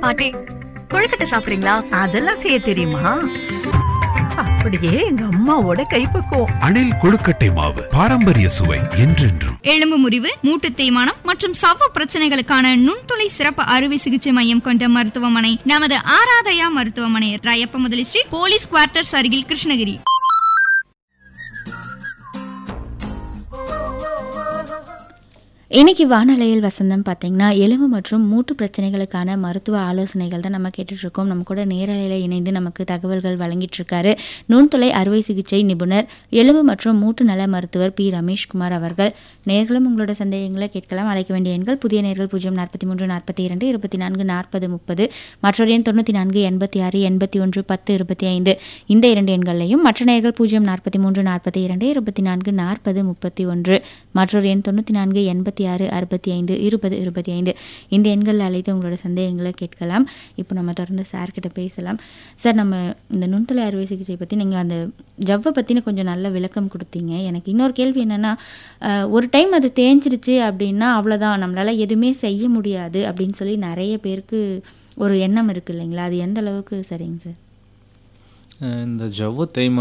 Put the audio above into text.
பாட்டி கொழுக்கட்டை சாப்பிடுறீங்களா அதெல்லாம் செய்ய தெரியுமா அப்படியே எங்க அம்மாவோட கைப்பக்குவம் அணில் கொழுக்கட்டை மாவு பாரம்பரிய சுவை என்றென்றும் எலும்பு முறிவு மூட்டு தேய்மானம் மற்றும் சவ்வு பிரச்சனைகளுக்கான நுண்துளை சிறப்பு அறுவை சிகிச்சை மையம் கொண்ட மருத்துவமனை நமது ஆராதயா மருத்துவமனை ராயப்ப முதலி ஸ்ட்ரீட் போலீஸ் குவார்ட்டர்ஸ் அருகில் கிருஷ்ணகிரி இன்னைக்கு வானொலியில் வசந்தம் பார்த்தீங்கன்னா எலும்பு மற்றும் மூட்டு பிரச்சனைகளுக்கான மருத்துவ ஆலோசனைகள் தான் நம்ம கேட்டுட்டு இருக்கோம் நம்ம கூட நேரலையில் இணைந்து நமக்கு தகவல்கள் வழங்கிட்டு இருக்காரு நுண்துளை அறுவை சிகிச்சை நிபுணர் எலும்பு மற்றும் மூட்டு நல மருத்துவர் பி ரமேஷ்குமார் அவர்கள் நேர்களும் உங்களோட சந்தேகங்களை கேட்கலாம் அழைக்க வேண்டிய எண்கள் புதிய நேர்கள் பூஜ்ஜியம் நாற்பத்தி மூன்று நாற்பத்தி இரண்டு இருபத்தி நான்கு நாற்பது முப்பது மற்றொரு எண் தொண்ணூற்றி நான்கு எண்பத்தி ஆறு எண்பத்தி ஒன்று பத்து இருபத்தி ஐந்து இந்த இரண்டு எண்களையும் மற்ற நேர்கள் பூஜ்ஜியம் நாற்பத்தி மூன்று நாற்பத்தி இரண்டு இருபத்தி நான்கு நாற்பது முப்பத்தி ஒன்று மற்றொரு எண் தொண்ணூற்றி நான்கு எண்பத்தி ஆறு அறுபத்தி ஐந்து இருபது இருபத்தி ஐந்து இந்த எண்களில் அழைத்து உங்களோட சந்தேகங்களை கேட்கலாம் இப்போ நம்ம தொடர்ந்து சார் கிட்ட பேசலாம் சார் நம்ம இந்த நுண்தலை அறுவை சிகிச்சை பற்றி நீங்கள் அந்த ஜவ்வை பற்றின கொஞ்சம் நல்ல விளக்கம் கொடுத்தீங்க எனக்கு இன்னொரு கேள்வி என்னென்னா ஒரு டைம் அது தேஞ்சிருச்சு அப்படின்னா அவ்வளோதான் நம்மளால் எதுவுமே செய்ய முடியாது அப்படின்னு சொல்லி நிறைய பேருக்கு ஒரு எண்ணம் இருக்குது இல்லைங்களா அது எந்த அளவுக்கு சரிங்க சார் இந்த ஜவ்வு தேய்மானம்